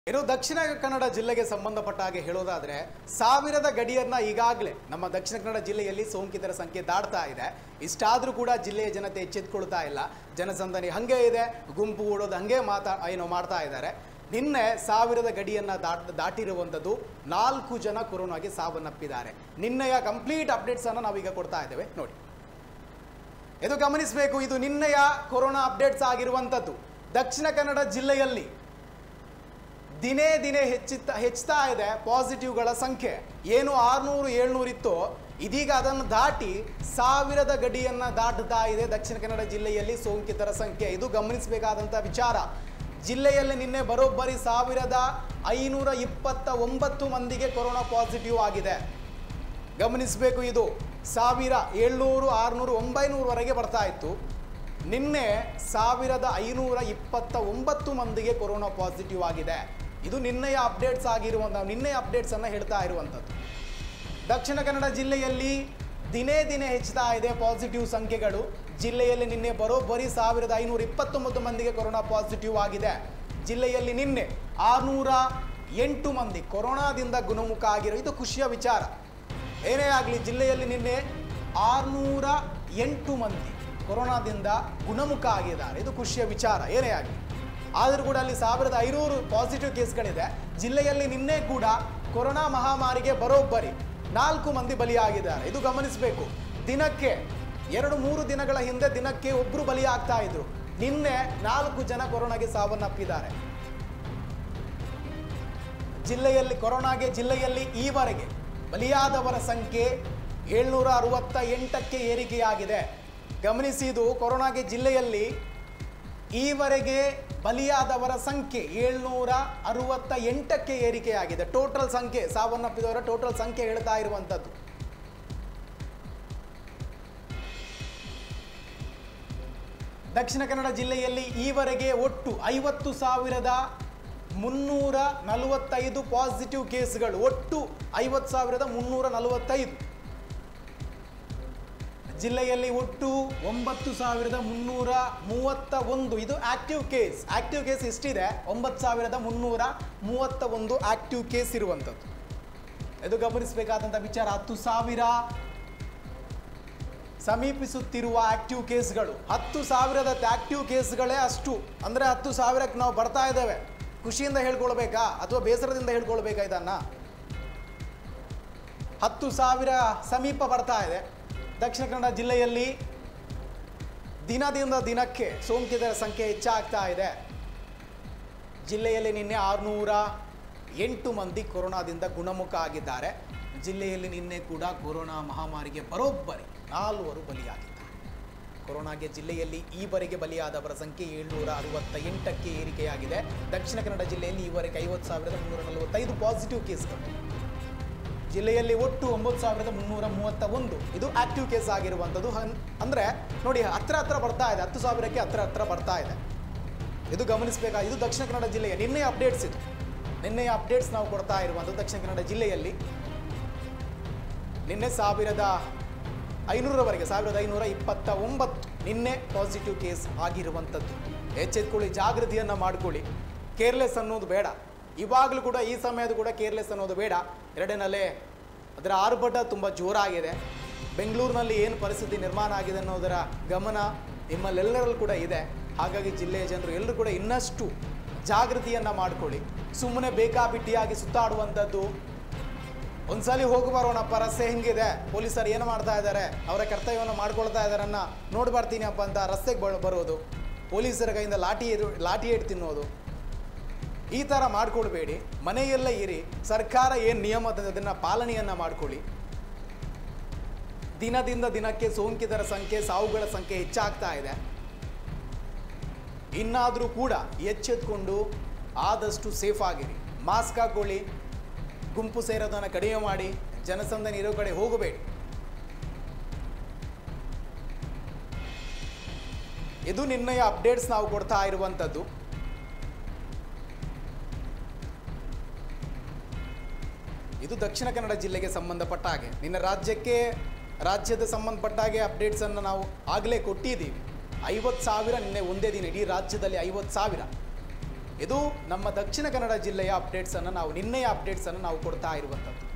ಇನ್ನು ದಕ್ಷಿಣ ಕನ್ನಡ ಜಿಲ್ಲೆಗೆ ಸಂಬಂಧಪಟ್ಟ ಹಾಗೆ ಹೇಳೋದಾದ್ರೆ ಸಾವಿರದ ಗಡಿಯನ್ನ ಈಗಾಗಲೇ ನಮ್ಮ ದಕ್ಷಿಣ ಕನ್ನಡ ಜಿಲ್ಲೆಯಲ್ಲಿ ಸೋಂಕಿತರ ಸಂಖ್ಯೆ ದಾಟ್ತಾ ಇದೆ ಇಷ್ಟಾದ್ರೂ ಕೂಡ ಜಿಲ್ಲೆಯ ಜನತೆ ಎಚ್ಚೆತ್ಕೊಳ್ತಾ ಇಲ್ಲ ಜನಸಂದಣಿ ಹಂಗೆ ಇದೆ ಗುಂಪು ಓಡೋದು ಹಂಗೆ ಮಾತಾ ಏನೋ ಮಾಡ್ತಾ ಇದ್ದಾರೆ ನಿನ್ನೆ ಸಾವಿರದ ಗಡಿಯನ್ನ ದಾಟ್ ದಾಟಿರುವಂಥದ್ದು ನಾಲ್ಕು ಜನ ಕೊರೋನಾಗೆ ಸಾವನ್ನಪ್ಪಿದ್ದಾರೆ ನಿನ್ನೆಯ ಕಂಪ್ಲೀಟ್ ಅಪ್ಡೇಟ್ಸ್ ಅನ್ನು ನಾವೀಗ ಕೊಡ್ತಾ ಇದ್ದೇವೆ ನೋಡಿ ಇದು ಗಮನಿಸಬೇಕು ಇದು ನಿನ್ನೆಯ ಕೊರೋನಾ ಅಪ್ಡೇಟ್ಸ್ ಆಗಿರುವಂಥದ್ದು ದಕ್ಷಿಣ ಕನ್ನಡ ಜಿಲ್ಲೆಯಲ್ಲಿ ದಿನೇ ದಿನೇ ಹೆಚ್ಚುತ್ತಾ ಹೆಚ್ಚುತ್ತಾ ಇದೆ ಪಾಸಿಟಿವ್ಗಳ ಸಂಖ್ಯೆ ಏನು ಆರುನೂರು ಏಳ್ನೂರು ಇತ್ತು ಇದೀಗ ಅದನ್ನು ದಾಟಿ ಸಾವಿರದ ಗಡಿಯನ್ನು ದಾಟುತ್ತಾ ಇದೆ ದಕ್ಷಿಣ ಕನ್ನಡ ಜಿಲ್ಲೆಯಲ್ಲಿ ಸೋಂಕಿತರ ಸಂಖ್ಯೆ ಇದು ಗಮನಿಸಬೇಕಾದಂಥ ವಿಚಾರ ಜಿಲ್ಲೆಯಲ್ಲಿ ನಿನ್ನೆ ಬರೋಬ್ಬರಿ ಸಾವಿರದ ಐನೂರ ಇಪ್ಪತ್ತ ಒಂಬತ್ತು ಮಂದಿಗೆ ಕೊರೋನಾ ಪಾಸಿಟಿವ್ ಆಗಿದೆ ಗಮನಿಸಬೇಕು ಇದು ಸಾವಿರ ಏಳ್ನೂರು ಆರುನೂರು ಒಂಬೈನೂರವರೆಗೆ ಬರ್ತಾ ಇತ್ತು ನಿನ್ನೆ ಸಾವಿರದ ಐನೂರ ಇಪ್ಪತ್ತ ಒಂಬತ್ತು ಮಂದಿಗೆ ಕೊರೋನಾ ಪಾಸಿಟಿವ್ ಆಗಿದೆ ಇದು ನಿನ್ನೆಯ ಅಪ್ಡೇಟ್ಸ್ ಆಗಿರುವಂಥ ನಿನ್ನೆಯ ಅಪ್ಡೇಟ್ಸನ್ನು ಹೇಳ್ತಾ ಇರುವಂಥದ್ದು ದಕ್ಷಿಣ ಕನ್ನಡ ಜಿಲ್ಲೆಯಲ್ಲಿ ದಿನೇ ದಿನೇ ಹೆಚ್ಚುತ್ತಾ ಇದೆ ಪಾಸಿಟಿವ್ ಸಂಖ್ಯೆಗಳು ಜಿಲ್ಲೆಯಲ್ಲಿ ನಿನ್ನೆ ಬರೋಬ್ಬರಿ ಸಾವಿರದ ಐನೂರ ಇಪ್ಪತ್ತೊಂಬತ್ತು ಮಂದಿಗೆ ಕೊರೋನಾ ಪಾಸಿಟಿವ್ ಆಗಿದೆ ಜಿಲ್ಲೆಯಲ್ಲಿ ನಿನ್ನೆ ಆರುನೂರ ಎಂಟು ಮಂದಿ ಕೊರೋನಾದಿಂದ ಗುಣಮುಖ ಆಗಿರೋ ಇದು ಖುಷಿಯ ವಿಚಾರ ಏನೇ ಆಗಲಿ ಜಿಲ್ಲೆಯಲ್ಲಿ ನಿನ್ನೆ ಆರುನೂರ ಎಂಟು ಮಂದಿ ಕೊರೋನಾದಿಂದ ಗುಣಮುಖ ಆಗಿದ್ದಾರೆ ಇದು ಖುಷಿಯ ವಿಚಾರ ಏನೇ ಆಗಲಿ ಆದರೂ ಕೂಡ ಅಲ್ಲಿ ಸಾವಿರದ ಐನೂರು ಪಾಸಿಟಿವ್ ಕೇಸ್ಗಳಿದೆ ಜಿಲ್ಲೆಯಲ್ಲಿ ನಿನ್ನೆ ಕೂಡ ಕೊರೋನಾ ಮಹಾಮಾರಿಗೆ ಬರೋಬ್ಬರಿ ನಾಲ್ಕು ಮಂದಿ ಬಲಿಯಾಗಿದ್ದಾರೆ ಇದು ಗಮನಿಸಬೇಕು ದಿನಕ್ಕೆ ಎರಡು ಮೂರು ದಿನಗಳ ಹಿಂದೆ ದಿನಕ್ಕೆ ಒಬ್ಬರು ಬಲಿಯಾಗ್ತಾ ಇದ್ರು ನಿನ್ನೆ ನಾಲ್ಕು ಜನ ಕೊರೋನಾಗೆ ಸಾವನ್ನಪ್ಪಿದ್ದಾರೆ ಜಿಲ್ಲೆಯಲ್ಲಿ ಕೊರೋನಾಗೆ ಜಿಲ್ಲೆಯಲ್ಲಿ ಈವರೆಗೆ ಬಲಿಯಾದವರ ಸಂಖ್ಯೆ ಏಳ್ನೂರ ಅರವತ್ತ ಎಂಟಕ್ಕೆ ಏರಿಕೆಯಾಗಿದೆ ಗಮನಿಸಿ ಇದು ಕೊರೋನಾಗೆ ಜಿಲ್ಲೆಯಲ್ಲಿ ಈವರೆಗೆ ಬಲಿಯಾದವರ ಸಂಖ್ಯೆ ಏಳ್ನೂರ ಅರವತ್ತ ಎಂಟಕ್ಕೆ ಏರಿಕೆಯಾಗಿದೆ ಟೋಟಲ್ ಸಂಖ್ಯೆ ಸಾವನ್ನಪ್ಪಿದವರ ಟೋಟಲ್ ಸಂಖ್ಯೆ ಹೇಳ್ತಾ ಇರುವಂಥದ್ದು ದಕ್ಷಿಣ ಕನ್ನಡ ಜಿಲ್ಲೆಯಲ್ಲಿ ಈವರೆಗೆ ಒಟ್ಟು ಐವತ್ತು ಸಾವಿರದ ಮುನ್ನೂರ ನಲವತ್ತೈದು ಪಾಸಿಟಿವ್ ಕೇಸ್ಗಳು ಒಟ್ಟು ಐವತ್ತು ಸಾವಿರದ ಮುನ್ನೂರ ನಲವತ್ತೈದು ಜಿಲ್ಲೆಯಲ್ಲಿ ಒಟ್ಟು ಒಂಬತ್ತು ಸಾವಿರದ ಮುನ್ನೂರ ಮೂವತ್ತ ಒಂದು ಇದು ಆಕ್ಟಿವ್ ಕೇಸ್ ಆಕ್ಟಿವ್ ಕೇಸ್ ಎಷ್ಟಿದೆ ಒಂಬತ್ತು ಸಾವಿರದ ಮುನ್ನೂರ ಮೂವತ್ತ ಒಂದು ಆಕ್ಟಿವ್ ಕೇಸ್ ಇರುವಂಥದ್ದು ಇದು ಗಮನಿಸಬೇಕಾದಂಥ ವಿಚಾರ ಹತ್ತು ಸಾವಿರ ಸಮೀಪಿಸುತ್ತಿರುವ ಆಕ್ಟಿವ್ ಕೇಸ್ಗಳು ಹತ್ತು ಸಾವಿರದ ಆಕ್ಟಿವ್ ಕೇಸ್ಗಳೇ ಅಷ್ಟು ಅಂದರೆ ಹತ್ತು ಸಾವಿರಕ್ಕೆ ನಾವು ಬರ್ತಾ ಇದ್ದೇವೆ ಖುಷಿಯಿಂದ ಹೇಳ್ಕೊಳ್ಬೇಕಾ ಅಥವಾ ಬೇಸರದಿಂದ ಹೇಳ್ಕೊಳ್ಬೇಕಾ ಇದನ್ನು ಹತ್ತು ಸಾವಿರ ಸಮೀಪ ಬರ್ತಾ ಇದೆ ದಕ್ಷಿಣ ಕನ್ನಡ ಜಿಲ್ಲೆಯಲ್ಲಿ ದಿನದಿಂದ ದಿನಕ್ಕೆ ಸೋಂಕಿತರ ಸಂಖ್ಯೆ ಹೆಚ್ಚಾಗ್ತಾ ಇದೆ ಜಿಲ್ಲೆಯಲ್ಲಿ ನಿನ್ನೆ ಆರುನೂರ ಎಂಟು ಮಂದಿ ಕೊರೋನಾದಿಂದ ಗುಣಮುಖ ಆಗಿದ್ದಾರೆ ಜಿಲ್ಲೆಯಲ್ಲಿ ನಿನ್ನೆ ಕೂಡ ಕೊರೋನಾ ಮಹಾಮಾರಿಗೆ ಬರೋಬ್ಬರಿ ನಾಲ್ವರು ಬಲಿಯಾಗಿದ್ದಾರೆ ಕೊರೋನಾಗೆ ಜಿಲ್ಲೆಯಲ್ಲಿ ಈವರೆಗೆ ಬಲಿಯಾದವರ ಸಂಖ್ಯೆ ಏಳ್ನೂರ ಅರವತ್ತ ಎಂಟಕ್ಕೆ ಏರಿಕೆಯಾಗಿದೆ ದಕ್ಷಿಣ ಕನ್ನಡ ಜಿಲ್ಲೆಯಲ್ಲಿ ಈವರೆಗೆ ಐವತ್ತು ಸಾವಿರದ ಮುನ್ನೂರ ನಲವತ್ತೈದು ಪಾಸಿಟಿವ್ ಕೇಸ್ಗಳು ಜಿಲ್ಲೆಯಲ್ಲಿ ಒಟ್ಟು ಒಂಬತ್ತು ಸಾವಿರದ ಮುನ್ನೂರ ಮೂವತ್ತ ಒಂದು ಇದು ಆಕ್ಟಿವ್ ಕೇಸ್ ಆಗಿರುವಂಥದ್ದು ಹನ್ ಅಂದರೆ ನೋಡಿ ಹತ್ರ ಹತ್ರ ಬರ್ತಾ ಇದೆ ಹತ್ತು ಸಾವಿರಕ್ಕೆ ಹತ್ರ ಹತ್ರ ಬರ್ತಾ ಇದೆ ಇದು ಗಮನಿಸಬೇಕಾ ಇದು ದಕ್ಷಿಣ ಕನ್ನಡ ಜಿಲ್ಲೆಯ ನಿನ್ನೆಯ ಅಪ್ಡೇಟ್ಸ್ ಇದು ನಿನ್ನೆಯ ಅಪ್ಡೇಟ್ಸ್ ನಾವು ಕೊಡ್ತಾ ಇರುವಂಥದ್ದು ದಕ್ಷಿಣ ಕನ್ನಡ ಜಿಲ್ಲೆಯಲ್ಲಿ ನಿನ್ನೆ ಸಾವಿರದ ಐನೂರವರೆಗೆ ಸಾವಿರದ ಐನೂರ ಇಪ್ಪತ್ತ ಒಂಬತ್ತು ನಿನ್ನೆ ಪಾಸಿಟಿವ್ ಕೇಸ್ ಆಗಿರುವಂಥದ್ದು ಎಚ್ಚೆತ್ಕೊಳ್ಳಿ ಜಾಗೃತಿಯನ್ನು ಮಾಡ್ಕೊಳ್ಳಿ ಕೇರ್ಲೆಸ್ ಅನ್ನೋದು ಬೇಡ ಇವಾಗಲೂ ಕೂಡ ಈ ಸಮಯದ ಕೂಡ ಕೇರ್ಲೆಸ್ ಅನ್ನೋದು ಬೇಡ ಎರಡನಲ್ಲೇ ಅದರ ಆರ್ಭಟ ತುಂಬ ಜೋರಾಗಿದೆ ಬೆಂಗಳೂರಿನಲ್ಲಿ ಏನು ಪರಿಸ್ಥಿತಿ ನಿರ್ಮಾಣ ಆಗಿದೆ ಅನ್ನೋದರ ಗಮನ ನಿಮ್ಮಲ್ಲೆಲ್ಲರಲ್ಲೂ ಕೂಡ ಇದೆ ಹಾಗಾಗಿ ಜಿಲ್ಲೆಯ ಜನರು ಎಲ್ಲರೂ ಕೂಡ ಇನ್ನಷ್ಟು ಜಾಗೃತಿಯನ್ನು ಮಾಡ್ಕೊಳ್ಳಿ ಸುಮ್ಮನೆ ಬೇಕಾಬಿಟ್ಟಿಯಾಗಿ ಸುತ್ತಾಡುವಂಥದ್ದು ಒಂದ್ಸಲಿ ಹೋಗಿ ಬರೋಣಪ್ಪ ರಸ್ತೆ ಹಿಂಗಿದೆ ಪೊಲೀಸರು ಏನು ಮಾಡ್ತಾ ಇದ್ದಾರೆ ಅವರ ಕರ್ತವ್ಯವನ್ನು ಮಾಡ್ಕೊಳ್ತಾ ಇದ್ದಾರನ್ನ ನೋಡಿ ಬರ್ತೀನಿ ಅಪ್ಪ ಅಂತ ರಸ್ತೆಗೆ ಬ ಬರೋದು ಪೊಲೀಸರ ಕೈಯಿಂದ ಲಾಠಿ ಎದು ಲಾಠಿ ಏಟ್ ತಿನ್ನೋದು ಈ ಥರ ಮಾಡ್ಕೊಳ್ಬೇಡಿ ಮನೆಯಲ್ಲೇ ಇರಿ ಸರ್ಕಾರ ಏನು ನಿಯಮ ಅದನ್ನು ಪಾಲನೆಯನ್ನು ಮಾಡ್ಕೊಳ್ಳಿ ದಿನದಿಂದ ದಿನಕ್ಕೆ ಸೋಂಕಿತರ ಸಂಖ್ಯೆ ಸಾವುಗಳ ಸಂಖ್ಯೆ ಹೆಚ್ಚಾಗ್ತಾ ಇದೆ ಇನ್ನಾದರೂ ಕೂಡ ಎಚ್ಚೆತ್ಕೊಂಡು ಆದಷ್ಟು ಸೇಫ್ ಆಗಿರಿ ಮಾಸ್ಕ್ ಹಾಕೊಳ್ಳಿ ಗುಂಪು ಸೇರೋದನ್ನು ಕಡಿಮೆ ಮಾಡಿ ಜನಸಂದಣಿ ಇರೋ ಕಡೆ ಹೋಗಬೇಡಿ ಇದು ನಿನ್ನೆಯ ಅಪ್ಡೇಟ್ಸ್ ನಾವು ಕೊಡ್ತಾ ಇರುವಂಥದ್ದು ಇದು ದಕ್ಷಿಣ ಕನ್ನಡ ಜಿಲ್ಲೆಗೆ ಸಂಬಂಧಪಟ್ಟ ಹಾಗೆ ನಿನ್ನ ರಾಜ್ಯಕ್ಕೆ ರಾಜ್ಯದ ಸಂಬಂಧಪಟ್ಟ ಹಾಗೆ ಅಪ್ಡೇಟ್ಸನ್ನು ನಾವು ಆಗಲೇ ಕೊಟ್ಟಿದ್ದೀವಿ ಐವತ್ತು ಸಾವಿರ ನಿನ್ನೆ ಒಂದೇ ದಿನ ಇಡೀ ರಾಜ್ಯದಲ್ಲಿ ಐವತ್ತು ಸಾವಿರ ಇದು ನಮ್ಮ ದಕ್ಷಿಣ ಕನ್ನಡ ಜಿಲ್ಲೆಯ ಅಪ್ಡೇಟ್ಸ್ ಅನ್ನು ನಾವು ನಿನ್ನೆಯ ಅಪ್ಡೇಟ್ಸ್ ಅನ್ನು ನಾವು ಕೊಡ್ತಾ ಇರುವಂಥದ್ದು